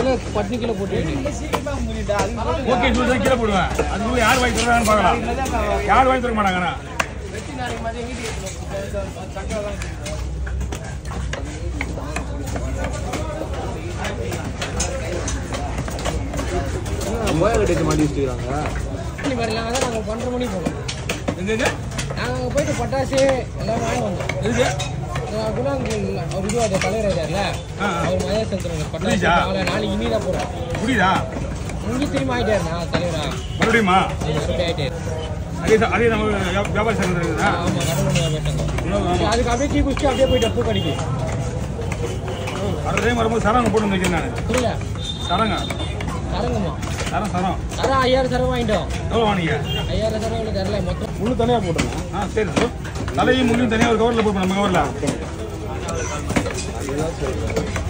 Kilo பத்து kilo போட்டு okay சொல்லி கீழே போடுவேன் அது யார் வாங்கி தருவாங்கன்னு பார்க்கலாம் யார் வாங்கி தர மாட்டாங்கண்ணா போயா கட்டி மாட்டி வச்சுக்கிறாங்க மணி வரலாம் அதான் நாங்கள் பன்னெண்டு மணி போனோம் எங்க எங்க நாங்கள் அங்கே போயிட்டு பட்டாசு எல்லாம் வாங்கி வந்தோம் எதுக்கு குணாங்கள் அவர் இது அந்த தலைவர் இருக்கார்ல ஆ, ஆ. அவர் மதே செலுத்துறாங்க பட்டாசு புரியுதா? நாளை நாளைக்கு இனி தான் போகிறோம் புரியுதா இங்கே திரும்பி ஆகிட்டாரு நான் தலைவரா மறுபடியுமா மறுபடியும் ஆகிட்டாரு அதே ச- அதே நம்ம வியா- வியாபார சங்கம் இருக்குதா ஆமாம் கடவுள் போயிட்டாங்க ஆமா. அதுக்கு அப்படியே டீ குடிச்சு அப்படியே போயிட்டு பூ கடைக்கு அடுத்த டைம் வரும்போது சரங்க போட்டு வந்துருக்கேன் நான் புரியல சரங்க தரங்கம்மா சரம் சரம் தரம் ஐயாயிரம் தரம் வாங்கிட்டோம் எவ்வளோ வாங்கிங்க ஐயாயிரம் தரம் எவ்வளோ தரல மொத்தம் முழு தனியாக போட்டுருங்க ஆ சரி bro. தலையும் முள்ளையும் தனியாக ஒரு கவரில் போட்டு நம்ம கவரில் அதுதான் சரி